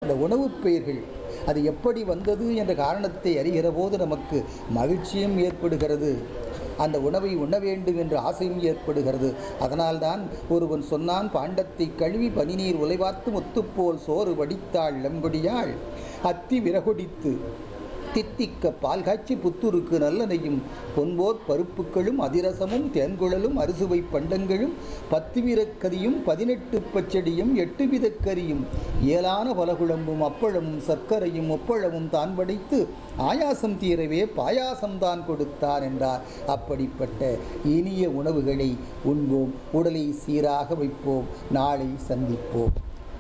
அந்த உணவுப் பெயர்கள் அது எப்படி வந்தது என்ற காரணத்தை அறிகிற போது நமக்கு மகிழ்ச்சியும் ஏற்படுகிறது அந்த உணவை உண்ண வேண்டும் என்ற ஆசையும் ஏற்படுகிறது அதனால்தான் ஒருவன் சொன்னான் பாண்டத்தை கழுவி பனிநீர் உலைவார்த்து முத்துப்போல் சோறு வடித்தாள் லம்படியாள் அத்தி விறகொடித்து தித்திக்க பால் காய்ச்சி புத்துருக்கு நல்லனையும் பொன்போர் பருப்புக்களும் அதிரசமும் தேன்குழலும் அறுசுவை பண்டங்களும் பத்து விரக்கரியும் பதினெட்டு பச்சடியும் எட்டு விதக்கரியும் ஏலான பலகுழம்பும் அப்பழமும் சர்க்கரையும் ஒப்பழமும் தான் படைத்து ஆயாசம் தீரவே பாயாசம் தான் கொடுத்தான் என்றார் அப்படிப்பட்ட இனிய உணவுகளை உண்போம் உடலை சீராக வைப்போம் நாளை சந்திப்போம்